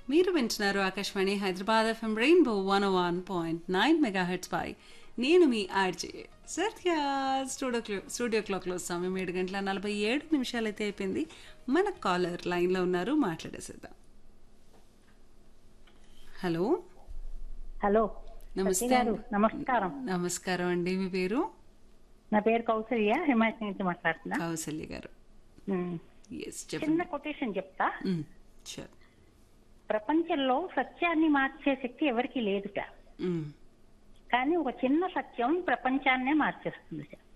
మీరు వింటున్నారు Akashvani Hyderabad FM rainbow one one point nine megahertz పై నేను మీ ఆర్జే సత్య స్టూడియో క్లో స్టూడియో క్లాక్లో సమయం ఏడు గంటల నలభై ఏడు నిమిషాలు అయితే అయిపోయింది మన కాలర్ లైన్లో ఉన్నారు మాట్లాడేసేద్దాం హలో హలో నమస్తే సత్య గారు అండి. నమస్కారం నమస్కారం అండి మీ పేరు నా పేరు కౌసల్య హిమాయత్ నుంచి మాట్లాడుతున్నా కౌసల్య గారు ఉమ్. ఎస్ చిన్న చెప్పండి కొటేషన్ చెప్తా మ్, sure. ప్రపంచంలో సత్యాన్ని మార్చే శక్తి ఎవరికి లేదుట మ్, కానీ ఒక చిన్న సత్యం ప్రపంచాన్నే మార్చేస్తుంది